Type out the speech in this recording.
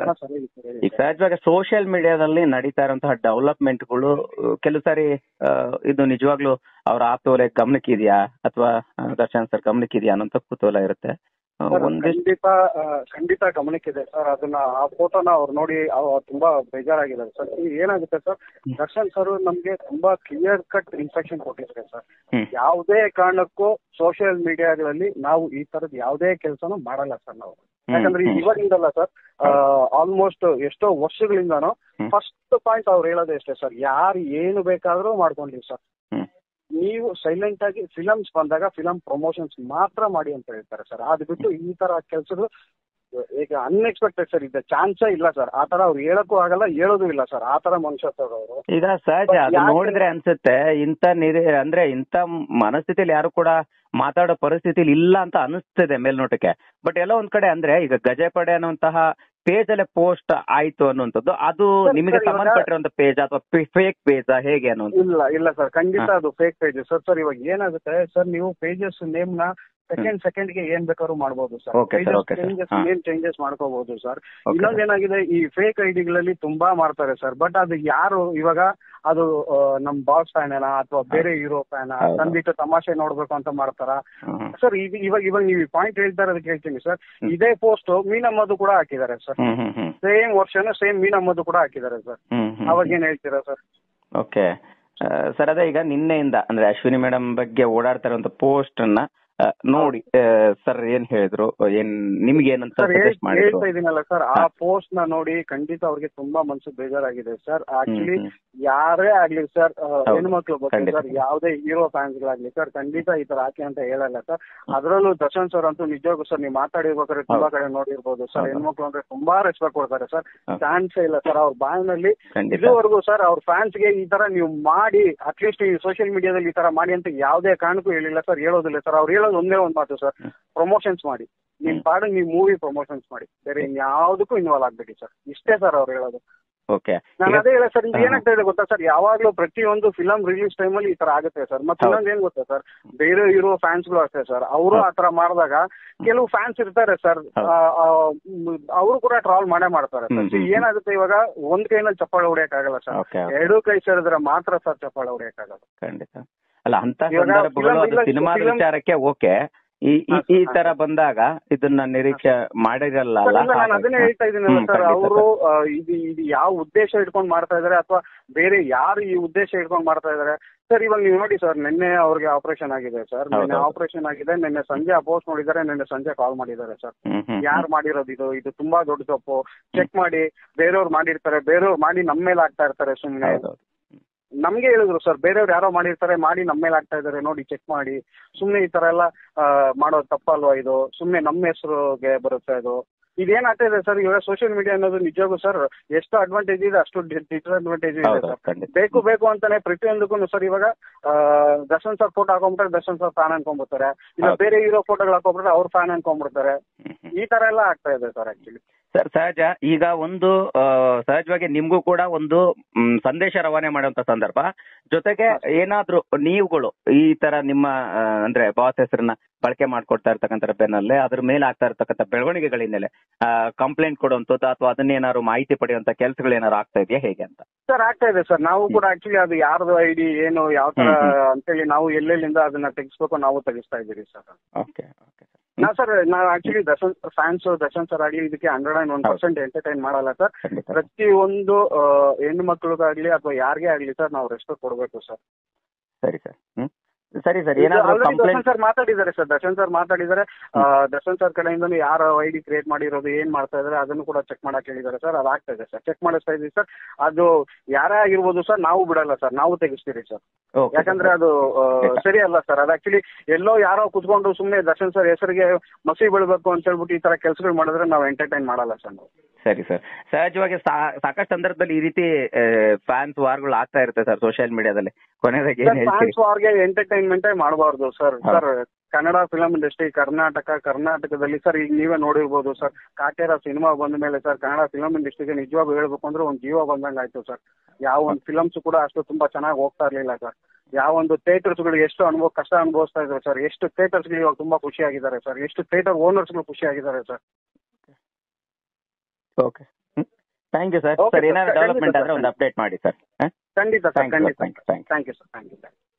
ಹಾ, ಸರ್ ಹೇಳಿ ಸರ್ ಹೇಳಿ ಈಗ ಸಹಜವಾಗಿ ಸೋಷಿಯಲ್ ಮೀಡಿಯಾದಲ್ಲಿ ನಡೀತಾ ಇರುವಂತಹ ಡೆವಲಪ್ಮೆಂಟ್ಗಳು ಕೆಲವು ಸಾರಿ ಆ, ಇದು ನಿಜವಾಗ್ಲೂ ಅವ್ರ ಆಪ್ತೋಲೆ ಗಮನಕ್ಕಿದೆಯಾ ಅಥವಾ ದರ್ಶನ್ ಸರ್ ಗಮನಕ್ಕಿದೆಯಾ ಅನ್ನೋಂಥ ಕುತೂಹಲ ಇರುತ್ತೆ ಆ, ಸರ್, ಒಂದಿಷ್ಟು ಖಂಡಿತ ಆ, ಖಂಡಿತ ಗಮನಕ್ಕಿದೆ ಸರ್ ಅದನ್ನ ಆ ಫೋಟೋನ ಅವ್ರು ನೋಡಿ ಅವ್ರು ತುಂಬಾ ಬೇಜಾರಾಗಿದ್ದಾರೆ ಸರ್ ಈ ಏನಾಗುತ್ತೆ ಸರ್ ದರ್ಶನ್ ಸರ್ ನಮ್ಗೆ ತುಂಬಾ ಕ್ಲಿಯರ್ ಕಟ್ ಇನ್ಸ್ಟ್ರಕ್ಷನ್ ಕೊಟ್ಟಿದ್ದಾರೆ ಸರ್ ಹ್ಮ್. ಯಾವುದೇ ಕಾರಣಕ್ಕೂ ಸೋಷಿಯಲ್ ಮೀಡಿಯಾಗಳಲ್ಲಿ ನಾವು ಈ ತರದ್ ಯಾವುದೇ ಕೆಲಸನೂ ಮಾಡಲ್ಲ ಸರ್ ನಾವು ಯಾಕಂದ್ರೆ ಹ್ಮ್. ಇವಾಗಿಂದಲ್ಲ ಸರ್ ಆಲ್ಮೋಸ್ಟ್ ಎಷ್ಟೋ ವರ್ಷಗಳಿಂದಾನು ಹ್ಮ್. ಫಸ್ಟ್ ಪಾಯಿಂಟ್ ಅವ್ರು ಹೇಳೋದೇ ಅಷ್ಟೇ ಸರ್ ಯಾರು ಏನು ಬೇಕಾದ್ರೂ ಮಾಡ್ಕೊಂಡ್ಲಿ ಸರ್ ಹ್ಮ್. ನೀವು ಸೈಲೆಂಟ್ ಆಗಿ ಫಿಲಮ್ಸ್ ಬಂದಾಗ ಫಿಲಂ ಪ್ರಮೋಷನ್ಸ್ ಮಾತ್ರ ಮಾಡಿ ಅಂತ ಹೇಳ್ತಾರೆ ಸರ್ ಅದು ಬಿಟ್ಟು ಈ ತರ ಕೆಲಸಗಳು ಈಗ ಅನ್ಎಕ್ಸ್ಪೆಕ್ಟೆಡ್ ಸರ್ ಇದೆ ಚಾನ್ಸೇ ಇಲ್ಲ ಸರ್ ಆ ತರ ಅವ್ರು ಹೇಳಕ್ಕೂ ಆಗಲ್ಲ ಹೇಳೋದು ಇಲ್ಲ ಸರ್ ಆ ತರ ಮನುಷ್ಯ ಸರ್ ಅವರು ಈಗ ಸಹಜ But ಅದು ಯಾಕೆ- ನೋಡಿದ್ರೆ ಅನ್ಸುತ್ತೆ ಇಂಥ ನಿರಿ ಅಂದ್ರೆ ಇಂಥ ಮನಸ್ಥಿತಿಲಿ ಯಾರು ಕೂಡ ಮಾತಾಡೋ ಪರಿಸ್ಥಿತಿಲಿ ಇಲ್ಲ ಅಂತ ಅನಿಸ್ತಿದೆ ಮೇಲ್ನೋಟಕ್ಕೆ ಬಟ್ ಎಲ್ಲ ಒಂದ್ ಕಡೆ ಅಂದ್ರೆ ಈಗ ಗಜಪಡೆ ಅನ್ನುವಂತಹ ಪೇಜ್ ಅಲ್ಲೇ ಪೋಸ್ಟ್ ಆಯ್ತು ಅನ್ನುವಂಥದ್ದು ಅದು Sir, ನಿಮಗೆ sir, ಇವಾಗ- ಸಂಬಂಧಪಟ್ಟಿರುವಂತ ಪೇಜ್ ಅಥವಾ ಫೇಕ್ ಪೇಜ್ ಹೇಗೆ ಅನ್ನುವಂಥದ್ದು ಇಲ್ಲ ಇಲ್ಲ ಸರ್ ಖಂಡಿತ ಹಾ. ಅದು ಫೇಕ್ ಪೇಜಸ್ ಸರ್ ಸರ್ ಇವಾಗ ಏನಾಗುತ್ತೆ ಸರ್ ನೀವು ಪೇಜಸ್ ನೇಮ್ ನ ಸೆಕೆಂಡ್ ಸೆಕೆಂಡ್ ಗೆ ಏನ್ ಬೇಕಾದ್ರೂ ಮಾಡ್ಬೋದು sir Okay, sir, okay, sir. Changes ಹಾ. ನೇಮ್ ಚೇಂಜಸ್ ಮಾಡ್ಕೋಬಹುದು ಸರ್ Okay, ಇನ್ನೊಂದ್ sir. ಏನಾಗಿದೆ ಈ ಫೇಕ್ ಐಡಿಗಳಲ್ಲಿ ತುಂಬಾ ಮಾಡ್ತಾರೆ ಸರ್ ಬಟ್ ಅದು ಯಾರು ಇವಾಗ ಅದು ಆ, ನಮ್ ಬಾಸ್ ಫ್ಯಾನ್ ಏನಾ ಅಥವಾ ಬೇರೆ ಹೀರೋ ಫ್ಯಾನ್ ಹೌದು. ತಂದಿಟ್ಟು ತಮಾಷೆ ನೋಡ್ಬೇಕು ಅಂತ ಮಾಡ್ತಾರ ಹ್ಮ್. ಸರ್ ಇದು ಇವಾಗ ಇವಾಗ ನೀವು ಪಾಯಿಂಟ್ ಹೇಳ್ತಾ ಇರೋದಕ್ಕೆ ಹೇಳ್ತೀನಿ ಸರ್ ಇದೇ ಪೋಸ್ಟ್ ಮೀನಮ್ಮದು ಕೂಡ ಹಾಕಿದ್ದಾರೆ ಸರ್ ಹ್ಮ್ ಹ್ಮ್ ಹ್ಮ್ ಸೇಮ್ ವರ್ಷನ ಸೇಮ್ ಮೀನಮ್ಮದು ಕೂಡ ಹಾಕಿದ್ದಾರೆ ಸರ್ ಹ್ಮ್ ಹ್ಮ್ ಅವಾಗ ಏನ್ ಹೇಳ್ತೀರಾ ಸರ್ ಓಕೆ ಸರ್ ಅದೇ ಈಗ ನಿನ್ನೆಯಿಂದ ಅಂದ್ರೆ ಅಶ್ವಿನಿ ಮೇಡಮ್ ಬಗ್ಗೆ ಓಡಾಡ್ತಾ ಇರುವಂತ ಪೋಸ್ಟ್ ಅನ್ನ ಆ, ನೋಡಿ ಸರ್ ಏನ್ ಹೇಳಿದ್ರು ಏನ್ ನಿಮ್ಗೆ ಏನಂತ ಸರ್ ಸಜೆಸ್ಟ್ ಮಾಡಿದ್ರು ಹೇಳ್ತಾ ಇದೀನಲ್ಲ ಸರ್ ಆ ಹಾ. ಪೋಸ್ಟ್ ನ ನೋಡಿ ಖಂಡಿತ ಅವ್ರಿಗೆ ತುಂಬಾ ಮನ್ಸು ಬೇಜಾರಾಗಿದೆ ಸರ್ ಆಕ್ಚುಲಿ ಹ್ಮ್, ಯಾರೇ ಆಗ್ಲಿ ಸರ್ ಹೌದು. ಹೆಣ್ಮಕ್ಳು ಬಗ್ಗೆ ಖಂಡಿತ. ಸರ್ ಯಾವುದೇ ಹೀರೋ ಫ್ಯಾನ್ಸ್ ಗಳಾಗ್ಲಿ ಸರ್ ಖಂಡಿತ ಈ ತರ ಹಾಕಿ ಅಂತ ಹೇಳಲ್ಲ ಸರ್ ಅದರಲ್ಲೂ ದರ್ಶನ್ ಸರ್ ಅಂತೂ ನಿಜವಾಗೂ ಸರ್ ನೀವು ಮಾತಾಡಿರ್ಬೇಕಾದ್ರೆ ತುಂಬಾ ಹೌದು. ಕಡೆ ನೋಡಿರ್ಬೋದು ಸರ್ ಹೌದು. ಹೆಣ್ಮಕ್ಳು ಅಂದ್ರೆ ತುಂಬಾ ರೆಸ್ಪೆಕ್ಟ್ ಕೊಡ್ತಾರೆ ಸರ್ ಹೌದು. ಚಾನ್ಸೇ ಇಲ್ಲ ಸರ್ ಅವ್ರ ಬಾಯಿನಲ್ಲಿ ಖಂಡಿತ ಇದುವರೆಗೂ ಸರ್ ಅವ್ರ ಫ್ಯಾನ್ಸ್ ಗೆ ಈ ತರ ನೀವು ಮಾಡಿ ಅಟ್ಲೀಸ್ಟ್ ಈ ಸೋಷಿಯಲ್ ಮೀಡಿಯಾದಲ್ಲಿ ಈ ತರ ಮಾಡಿ ಅಂತ ಯಾವುದೇ ಕಾರಣಕ್ಕೂ ಹೇಳಿಲ್ಲ ಸರ್ ಹೇಳೋದಿಲ್ಲ ಸರ್ ಅವ್ರು ಹೇಳೋದು ಒಂದೇ ಒಂದು ಮಾತು ಸರ್ ಪ್ರಮೋಷನ್ಸ್ ಮಾಡಿ ನಿಮ್ ಪಾಡಿಗೆ ನೀವು ಮೂವಿ ಪ್ರಮೋಷನ್ಸ್ ಮಾಡಿ ಬೇರೆ ಇನ್ಯಾವುದಕ್ಕೂ ಇನ್ವಾಲ್ವ್ ಆಗ್ಬೇಡಿ ಸರ್ ಇಷ್ಟೇ ಸರ್ ಅವ್ರು ಹೇಳೋದು ಓಕೆ ನಾನು ಅದೇ ಹೇಳ ಸರ್ ಇದು ಹಾ. ಏನಾಗ್ತಾ ಇದೆ ಗೊತ್ತಾ ಸರ್ ಯಾವಾಗ್ಲೂ ಪ್ರತಿಯೊಂದು ಫಿಲಂ ರಿಲೀಸ್ ಟೈಮಲ್ಲಿ ಈ ತರ ಆಗುತ್ತೆ ಸರ್ ಮತ್ತೆ ಹೌದು. ಇನ್ನೊಂದು ಏನ್ ಗೊತ್ತಾ ಸರ್ ಬೇರೆ ಇರೋ ಫ್ಯಾನ್ಸ್ಗಳು ಅಷ್ಟೇ ಸರ್ ಅವರು ಹೌದು. ಆ ತರ ಮಾಡಿದಾಗ ಕೆಲವು ಫ್ಯಾನ್ಸ್ ಇರ್ತಾರೆ ಸರ್ ಹೌದು. ಅವರು ಕೂಡ ಟ್ರಾಲ್ ಮಾಡೇ ಮಾಡ್ತಾರೆ ಹ್ಮ್, ಸರ್ ಹ್ಮ್, ಹ್ಮ್. ಏನಾಗುತ್ತೆ ಇವಾಗ ಒಂದ್ ಕೈನಲ್ಲಿ ಚಪ್ಪಾಳೆ ಹೊಡಿಯಕ್ಕಾಗಲ್ಲ ಸರ್ ಓಕೆ ಎರಡೂ ಕೈ ಸೇರಿದ್ರೆ ಮಾತ್ರ ಸರ್ ಚಪ್ಪಾಳೆ ಹೊಡಿಯಕ್ಕಾಗಲ್ಲ ಖಂಡಿತ ಅಲ್ಲ ಅಂತ ಇವಾಗ ಸಂದರ್ಭಗಳು film ಅದು ಇಲ್ಲ, ಸಿನಿಮಾದ film- ವಿಚಾರಕ್ಕೆ ಓಕೆ ಈ ಈ- ಹಾ, ಈ ಹಾ. ತರ ಬಂದಾಗ ಇದನ್ನ ನಿರೀಕ್ಷೆ ಮಾಡಿರಲ್ಲ ಸರ್, ಅಲ್ಲ ಇಲ್ಲ, ನಾನು ಹಾಗಾಗಿ. ಅದನ್ನೇ ಹೇಳ್ತಾ ಇದ್ದೀನಲ್ಲ ಹ್ಮ್, ಸರ್ ಖಂಡಿತ ಅವರು ಇದು ಇದು ಯಾವ ಉದ್ದೇಶ ಇಟ್ಕೊಂಡು ಮಾಡ್ತಾ ಇದಾರೆ ಅಥವಾ ಬೇರೆ ಯಾರು ಈ ಉದ್ದೇಶ ಇಟ್ಕೊಂಡು ಮಾಡ್ತಾ ಇದಾರೆ ಸರ್ ಇವಾಗ ನೀವು ನೋಡಿ ಸರ್ ನಿನ್ನೆ ಅವ್ರಿಗೆ ಆಪರೇಷನ್ ಆಗಿದೆ ಸರ್ ನಿನ್ನೆ ಹೌದೌದು. ಆಪರೇಷನ್ ಆಗಿದೆ ನಿನ್ನೆ ಸಂಜೆ ಆ ಪೋಸ್ಟ್ ನೋಡಿದ್ದಾರೆ ನಿನ್ನೆ ಸಂಜೆ ಕಾಲ್ ಮಾಡಿದ್ದಾರೆ ಸರ್ ಹ್ಮ್, ಹ್ಮ್, ಯಾರು ಮಾಡಿರೋದು ಇದು ಇದು ತುಂಬಾ ದೊಡ್ಡ ತಪ್ಪು ಚೆಕ್ ಮಾಡಿ ಬೇರೆಯವ್ರು ಮಾಡಿರ್ತಾರೆ ಬೇರೆಯವ್ರು ಮಾಡಿ ನಮ್ಮ ಮೇಲೆ ಆಗ್ತಾ ಇರ್ತಾರೆ ಸುಮ್ಮನೆ ಹೌದೌದು ನಮ್ಗೆ ಹೇಳಿದ್ರು ಸರ್ ಬೇರೆಯವ್ರು ಯಾರೋ ಮಾಡಿರ್ತಾರೆ ಮಾಡಿ ನಮ್ಮ ಮೇಲೆ ಆಗ್ತಾ ಇದಾರೆ ನೋಡಿ ಚೆಕ್ ಮಾಡಿ ಸುಮ್ನೆ ಈ ತರ ಎಲ್ಲ ಆ, ಮಾಡೋದು ತಪ್ಪಲ್ವಾ ಇದು ಸುಮ್ನೆ ನಮ್ಮ ಹೆಸರುಗೆ ಬರುತ್ತೆ ಇದು ಇದೇನಾಗ್ತಾ ಇದೆ ಸರ್ ಇವಾಗ ಸೋಷಿಯಲ್ ಮೀಡಿಯಾ ಅನ್ನೋದು ನಿಜವಾಗೂ ಸರ್ ಎಷ್ಟು ಅಡ್ವಾಂಟೇಜ್ ಇದೆ ಅಷ್ಟು ಡಿಸ್ಅಡ್ವಾಂಟೇಜ್ ಇದೆ ಹೌದು ಸರ್ ಖಂಡಿತ ಬೇಕು ಬೇಕು ಅಂತಾನೆ ಪ್ರತಿಯೊಂದಕ್ಕೂ ಸರ್ ಇವಾಗ ಆ, ದರ್ಶನ್ ಸರ್ ಫೋಟೋ ಹಾಕೊಂಡ್ಬಿಟ್ರೆ ದರ್ಶನ್ ಸರ್ ಫ್ಯಾನ್ ಅನ್ಕೊಂಡ್ಬಿಡ್ತಾರೆ ಇಲ್ಲ ಹೌದು. ಬೇರೆ ಹೀರೋ ಫೋಟೋಗಳು ಹಾಕೊಂಡ್ಬಿಟ್ರೆ ಅವ್ರ ಫ್ಯಾನ್ ಅನ್ಕೊಂಡ್ಬಿಡ್ತಾರೆ ಹ್ಮ್, ಹ್ಮ್. ಈ ತರ ಎಲ್ಲ ಆಗ್ತಾ ಇದೆ ಸರ್ ಆಕ್ಚುಲಿ ಸರ್ ಸಹಜ ಈಗ ಒಂದು ಆ, ಸಹಜವಾಗಿ ನಿಮ್ಗೂ ಕೂಡ ಒಂದು ಮ್, ಸಂದೇಶ ರವಾನೆ ಮಾಡುವಂತ ಸಂದರ್ಭ ಜೊತೆಗೆ ಏನಾದ್ರೂ ನೀವುಗಳು ಈ ತರ ನಿಮ್ಮ ಆ, ಅಂದ್ರೆ ಬಾಸ್ ಹೆಸರನ್ನ ಬಳಕೆ ಮಾಡ್ಕೊಡ್ತಾ ಇರ್ತಕ್ಕಂಥ ಬೆನ್ನಲ್ಲೇ ಅದ್ರ ಮೇಲೆ ಆಗ್ತಾ ಇರ್ತಕ್ಕಂಥ ಬೆಳವಣಿಗೆಗಳ ಹಿನ್ನೆಲೆ ಕಂಪ್ಲೇಂಟ್ ಕೊಡುವಂಥದ್ದು ಅಥವಾ ಅದನ್ನೇನಾದ್ರು ಮಾಹಿತಿ ಪಡೆಯುವಂತ ಕೆಲಸಗಳು ಏನಾದ್ರು ಆಗ್ತಾ ಇದೆಯಾ ಹೇಗೆ ಅಂತ ಸರ್ ಆಗ್ತಾ ಇದೆ ಸರ್ ನಾವು ಕೂಡ ಆಕ್ಚುಲಿ ಅದು ಯಾರ್ದು ಐಡಿ ಏನು ಯಾವ ತರ ಹ್ಮ್, ಹ್ಮ್. ಅಂತೇಳಿ ನಾವು ಎಲ್ಲೆಲ್ಲಿಂದ ಅದನ್ನ ತೆಗಿಸ್ಬೇಕು ನಾವು ತೆಗಿಸ್ತಾ ಇದ್ದೀವಿ ಸರ್ ಓಕೆ ಓಕೆ ನಾ ಸರ್ ನಾವು actually Darshan fans Darshan sir ಆಗ್ಲಿ ಇದಕ್ಕೆ ಹಂಡ್ರೆಡ್ ಅಂಡ್ ಒನ್ ಹೌದು. ಪರ್ಸೆಂಟ್ ಎಂಟರ್ಟೈನ್ ಮಾಡಲ್ಲ ಸರ್ ಖಂಡಿತ ಪ್ರತಿ ಒಂದು ಹೆಣ್ಣು ಮಕ್ಳಿಗಾಗ್ಲಿ ಅಥವಾ ಯಾರಿಗೇ ಆಗ್ಲಿ ಸರ್ ನಾವು ರೆಸ್ಪೆಕ್ಟ್ ಕೊಡಬೇಕು ಸರ್ ಸರಿ ಸರ್ ಹ್ಮ್ ಸರಿ ಸರ್ ಏನಾದ್ರು ದರ್ಶನ್ ಕಂಪ್ಲೇಂಟ್ ಸರ್ ಮಾತಾಡಿದ್ದಾರೆ ಸರ್ ದರ್ಶನ್ ಸರ್ ಮಾತಾಡಿದ್ದಾರೆ ಆ, ದರ್ಶನ್ ಸರ್ ಕಡೆಯಿಂದ ಯಾರು ಐ ಡಿ ಕ್ರಿಯೇಟ್ ಮಾಡಿರೋದು ಏನ್ ಮಾಡ್ತಾ ಇದಾರೆ ಅದನ್ನು ಕೂಡ ಚೆಕ್ ಮಾಡಕ್ ಹೇಳಿದ್ದಾರೆ ಸರ್ ಅದು ಆಗ್ತಾ ಇದೆ ಸರ್ ಚೆಕ್ ಮಾಡಿಸ್ತಾ ಇದೀವಿ ಸರ್ ಅದು ಯಾರೇ ಆಗಿರ್ಬೋದು ಸರ್ ನಾವು ಬಿಡಲ್ಲ ಸರ್ ನಾವು ತೆಗಿಸ್ತೀವಿ ಸರ್ ಯಾಕಂದ್ರೆ ಅದು ಆ, ಸರಿ ಅಲ್ಲ ಸರ್ ಅದು ಆಕ್ಚುಲಿ ಎಲ್ಲೋ ಯಾರೋ ಕುತ್ಕೊಂಡು ಸುಮ್ಮನೆ ದರ್ಶನ್ ಸರ್ ಹೆಸರಿಗೆ ಮಸಿ ಬೀಳ್ಬೇಕು ಅಂತ ಹೇಳ್ಬಿಟ್ಟು ಈ ತರ ಕೆಲಸಗಳು ಮಾಡಿದ್ರೆ ನಾವು ಎಂಟರ್ಟೈನ್ ಮಾಡಲ್ಲ ಸರ್ ನಾವು ಸರಿ ಸರ್ ಸಹಜವಾಗಿ ಸಾ- ಸಾಕಷ್ಟು ಸಂದರ್ಭದಲ್ಲಿ ಈ ರೀತಿ ಫ್ಯಾನ್ಸ್ ವಾರ್ಗಳು ಆಗ್ತಾ ಇರುತ್ತೆ ಸರ್ ಸೋಷಿಯಲ್ ಮೀಡಿಯಾದಲ್ಲಿ ಕೊನೆಯದಾಗಿ ಏನ್ ಸರ್ ಹೇಳ್ತೀರಿ ಫ್ಯಾನ್ಸ್ ವಾರ್ಗೆ ಎಂಟರ್ಟೈನ್ಮೆಂಟೇ ಮಾಡಬಾರ್ದು ಸರ್ ಹೌದು. Sir Kannada film industry Karnataka ಕರ್ನಾಟಕದಲ್ಲಿ ಸರ್ ಈಗ ನೀವೇ ನೋಡಿರ್ಬೋದು ಸರ್ ಕಾಟೇರ ಸಿನಿಮಾ ಬಂದ ಮೇಲೆ ಸರ್ ಕನ್ನಡ ಫಿಲಂ ಇಂಡಸ್ಟ್ರಿಗೆ ನಿಜವಾಗ್ಲೂ ಹೇಳ್ಬೇಕು ಅಂದ್ರೆ ಒಂದು ಜೀವ ಬಂದಂಗೆ ಆಯ್ತು ಸರ್ ಯಾವ ಒಂದು ಫಿಲಮ್ಸ್ ಕೂಡ ಅಷ್ಟು ತುಂಬಾ ಚೆನ್ನಾಗಿ ಹೋಗ್ತಾ ಇರ್ಲಿಲ್ಲ ಸರ್ ಯಾವ ಒಂದು ಥಿಯೇಟರ್ಸ್ಗಳು ಎಷ್ಟು ಅನುಭವ ಕಷ್ಟ ಅನುಭವಿಸ್ತಾ ಇದ್ದಾರೆ ಸರ್ ಎಷ್ಟು ಥಿಯೇಟರ್ಸ್ಗಳು ಇವಾಗ ತುಂಬಾ ಖುಷಿಯಾಗಿದ್ದಾರೆ ಸರ್ ಎಷ್ಟು ಥಿಯೇಟರ್ ಓನರ್ಸ್ಗಳು ಖುಷಿಯಾಗಿದ್ದಾರೆ ಸರ್ ಓಕೆ ಹ್ಮ್ thank you sir Okay, sir sir. ಏನಾದ್ರು ಖಂಡಿತ ಡೆವಲಪ್ಮೆಂಟ್ sir, ಆದ್ರೆ ಒಂದು ಅಪ್ಡೇಟ್ ಮಾಡಿ ಸರ್ ಖಂಡಿತ ಸರ್ ಥ್ಯಾಂಕ್ ಯು ಖಂಡಿತ thank you thank you thank you sir thank you sir